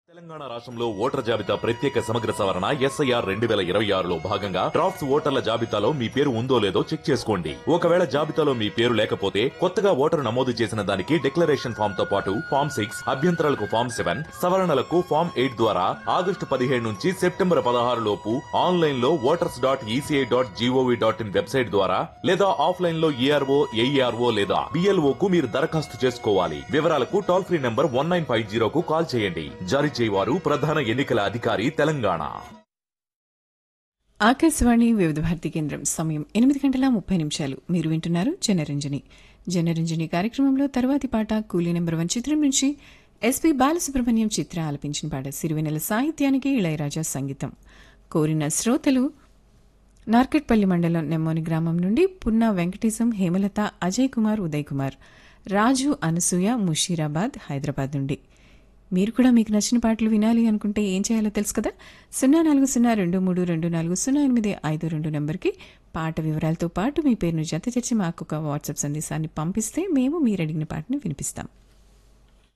తెలంగాణ రాష్ట్రంలో ఓటర్ జాబితా ప్రత్యేక సమగ్ర సవరణ ఎస్ఐఆర్ రెండు వేల ఇరవై ఆరులో భాగంగా డ్రాఫ్ట్స్ ఓటర్ల జాబితాలో మీ పేరు ఉందో లేదో చెక్ చేసుకోండి ఒకవేళ జాబితాలో మీ పేరు లేకపోతే కొత్తగా ఓటరు నమోదు చేసిన దానికి డిక్లరేషన్ ఫామ్ తో పాటు ఫామ్ సిక్స్ అభ్యంతరాలకు ఫామ్ సెవెన్ సవరణలకు ఫామ్ ఎయిట్ ద్వారా ఆగస్టు పదిహేడు నుంచి సెప్టెంబర్ పదహారు లోపు ఆన్లైన్ లో voters dot ECI dot gov dot in website ద్వారా లేదా ఆఫ్లైన్ లో ఈఆర్ఓ ఏఈఆర్ఓ లేదా బిఎల్ఓ కు మీరు దరఖాస్తు చేసుకోవాలి వివరాలకు toll free number one nine five జీరోకు కాల్ చేయండి జారీ చేయవారు ప్రధాన ఎన్నికల అధికారి తెలంగాణ ఆకాశవాణి వివిధ భారతి కేంద్రం సమయం ఎనిమిది గంటల ముప్పై నిమిషాలు మీరు వింటున్నారు జనరంజని జనరంజని కార్యక్రమంలో తర్వాతి పాట కూలీ నెంబర్ వన్ చిత్రం నుంచి ఎస్పి బాలసుబ్రహ్మణ్యం చిత్ర ఆలపించిన పాట సిరివెనెల సాహిత్యానికి ఇళయరాజా సంగీతం కోరిన శ్రోతలు నార్కెట్పల్లి మండలం నెమ్మోని గ్రామం నుండి పున్నా వెంకటేశం హేమలత అజయ్ కుమార్ ఉదయ్ కుమార్ రాజు అనసూయ ముషీరాబాద్ హైదరాబాద్ నుండి మీరు కూడా మీకు నచ్చిన పాటలు వినాలి అనుకుంటే ఏం చేయాలో తెలుసు కదా సున్నా నాలుగు సున్నా రెండు మూడు రెండు నాలుగు సున్నా ఎనిమిది ఐదు రెండు నెంబర్కి పాట వివరాలతో పాటు మీ పేరును జత చేర్చి మాకు ఒక వాట్సాప్ సందేశాన్ని పంపిస్తే మేము మీరు అడిగిన పాటను వినిపిస్తాం